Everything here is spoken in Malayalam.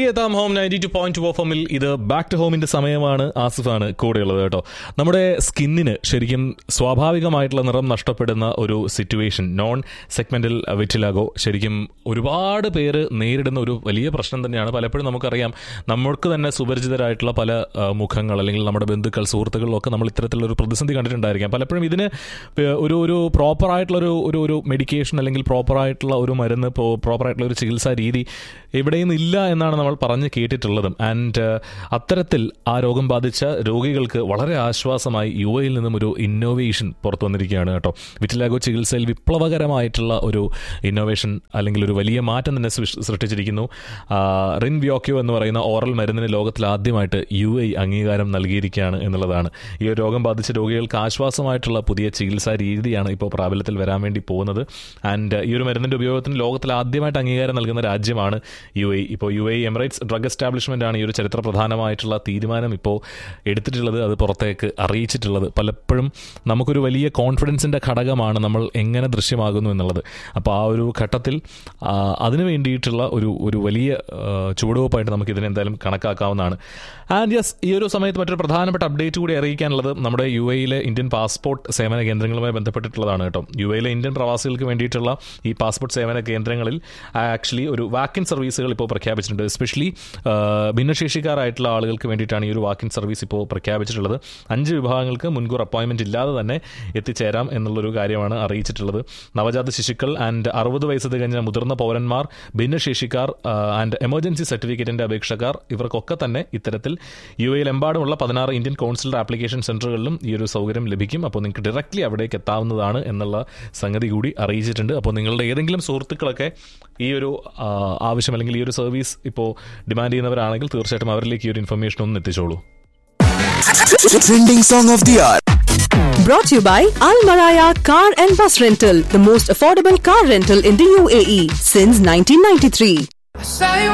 തിരികെ എത്താം home ninety two point two ഓഫമിൽ ഇത് ബാക്ക് ടു ഹോമിന്റെ സമയമാണ് ആസിഫാണ് കൂടെയുള്ളത് കേട്ടോ നമ്മുടെ സ്കിന്നിന് ശരിക്കും സ്വാഭാവികമായിട്ടുള്ള നിറം നഷ്ടപ്പെടുന്ന ഒരു സിറ്റുവേഷൻ നോൺ സെഗ്മെന്റൽ വിറ്റിലാഗോ ശരിക്കും ഒരുപാട് പേര് നേരിടുന്ന ഒരു വലിയ പ്രശ്നം തന്നെയാണ് പലപ്പോഴും നമുക്കറിയാം നമ്മൾക്ക് തന്നെ സുപരിചിതരായിട്ടുള്ള പല ആ, മുഖങ്ങൾ അല്ലെങ്കിൽ നമ്മുടെ ബന്ധുക്കൾ സുഹൃത്തുക്കളിലൊക്കെ നമ്മൾ ഇത്തരത്തിലുള്ള ഒരു പ്രതിസന്ധി കണ്ടിട്ടുണ്ടായിരിക്കാം പലപ്പോഴും ഇതിന് പ- ഒരു ഒരു പ്രോപ്പറായിട്ടുള്ള ഒരു ഒരു ഒരു മെഡിക്കേഷൻ അല്ലെങ്കിൽ പ്രോപ്പറായിട്ടുള്ള ഒരു മരുന്ന് പ്രോപ്പറായിട്ടുള്ള ഒരു ചികിത്സാ രീതി എവിടെയും ഇല്ല എന്നാണ് നമ്മൾ പറഞ്ഞ് കേട്ടിട്ടുള്ളതും ആൻഡ് അത്തരത്തിൽ ആ രോഗം ബാധിച്ച രോഗികൾക്ക് വളരെ ആശ്വാസമായി യു എയിൽ നിന്നും ഒരു ഇന്നോവേഷൻ പുറത്തു വന്നിരിക്കുകയാണ് കേട്ടോ വിറ്റിലാഗോ ചികിത്സയിൽ വിപ്ലവകരമായിട്ടുള്ള ഒരു ഇന്നോവേഷൻ അല്ലെങ്കിൽ ഒരു വലിയ മാറ്റം തന്നെ സൃഷ്- സൃഷ്ടിച്ചിരിക്കുന്നു ആ, റിൻ വ്യോക്യോ എന്ന് പറയുന്ന ഓറൽ മരുന്നിന് ലോകത്തിൽ ആദ്യമായിട്ട് യു എ അംഗീകാരം നൽകിയിരിക്കുകയാണ് എന്നുള്ളതാണ് ഈ ഒരു രോഗം ബാധിച്ച രോഗികൾക്ക് ആശ്വാസമായിട്ടുള്ള പുതിയ ചികിത്സാ രീതിയാണ് ഇപ്പോൾ പ്രാബല്യത്തിൽ വരാൻ വേണ്ടി പോകുന്നത് ആൻഡ് ഈ ഒരു മരുന്നിന്റെ ഉപയോഗത്തിന് ലോകത്തിൽ ആദ്യമായിട്ട് അംഗീകാരം നൽകുന്ന രാജ്യമാണ് യു എ ഇപ്പോൾ U A Emirates drug establishment ആണ് ഈ ഒരു ചരിത്ര പ്രധാനമായിട്ടുള്ള തീരുമാനം ഇപ്പോൾ എടുത്തിട്ടുള്ളത് അത് പുറത്തേക്ക് അറിയിച്ചിട്ടുള്ളത് പലപ്പോഴും നമുക്കൊരു വലിയ കോൺഫിഡൻസിന്റെ ഘടകമാണ് നമ്മൾ എങ്ങനെ ദൃശ്യമാകുന്നു എന്നുള്ളത് അപ്പോൾ ആ ഒരു ഘട്ടത്തിൽ ആ, അതിനു വേണ്ടിയിട്ടുള്ള ഒരു ഒരു വലിയ ആ, ചുവടുവെപ്പായിട്ട് നമുക്ക് ഇതിനെ എന്തായാലും കണക്കാക്കാവുന്നതാണ് ആൻഡ് യെസ് ഈ ഒരു സമയത്ത് മറ്റൊരു പ്രധാനപ്പെട്ട അപ്ഡേറ്റ് കൂടി അറിയിക്കാനുള്ളത് നമ്മുടെ യു എയിലെ ഇന്ത്യൻ പാസ്പോർട്ട് സേവന കേന്ദ്രങ്ങളുമായി ബന്ധപ്പെട്ടിട്ടുള്ളതാണ് കേട്ടോ യു എയിലെ ഇന്ത്യൻ പ്രവാസികൾക്ക് വേണ്ടിയിട്ടുള്ള ഈ പാസ്പോർട്ട് സേവന കേന്ദ്രങ്ങളിൽ ആക്ച്വലി ഒരു വാക്കിൻ സർവീസുകൾ ഇപ്പോൾ പ്രഖ്യാപിച്ചിട്ടുണ്ട് എസ്പെഷ്യലി ഭിന്നശേഷിക്കാരായിട്ടുള്ള ആളുകൾക്ക് വേണ്ടിയിട്ടാണ് ഈ ഒരു വാക്കിൻ സർവീസ് ഇപ്പോൾ പ്രഖ്യാപിച്ചിട്ടുള്ളത് അഞ്ച് വിഭാഗങ്ങൾക്ക് മുൻകൂർ അപ്പോയിൻമെന്റ് ഇല്ലാതെ തന്നെ എത്തിച്ചേരാം എന്നുള്ളൊരു കാര്യമാണ് അറിയിച്ചിട്ടുള്ളത് നവജാത ശിശുക്കൾ ആൻഡ് അറുപത് വയസ്സ് തികഞ്ഞ മുതിർന്ന പൗരന്മാർ ഭിന്നശേഷിക്കാർ ആൻഡ് എമർജൻസി സർട്ടിഫിക്കറ്റിന്റെ അപേക്ഷക്കാർ ഇവർക്കൊക്കെ തന്നെ ഇത്തരത്തിൽ യു എയിലെമ്പാടുമുള്ള പതിനാറ് ഇന്ത്യൻ കൗൺസിലർ ആപ്ലിക്കേഷൻ സെന്ററുകളിലും ഈ ഒരു സൗകര്യം ലഭിക്കും അപ്പോൾ നിങ്ങൾക്ക് ഡയറക്റ്റ്ലി അവിടേക്ക് എത്താവുന്നതാണ് എന്നുള്ള സംഗതി കൂടി അറിയിച്ചിട്ടുണ്ട് അപ്പോൾ നിങ്ങളുടെ ഏതെങ്കിലും സുഹൃത്തുക്കളൊക്കെ ഈ ഒരു ആ, ആവശ്യം അല്ലെങ്കിൽ ഈ ഒരു സർവീസ് ഇപ്പോൾ ഡിമാൻഡ് ചെയ്യുന്നവരാണെങ്കിൽ തീർച്ചയായിട്ടും അവരിലേക്ക് ഈ ഒരു ഇൻഫർമേഷൻ ഒന്ന് എത്തിച്ചോളൂ Trending song of the hour. Brought to you by Al Maraya Car and Bus Rental, the most affordable car rental in the UAE since 1993. Say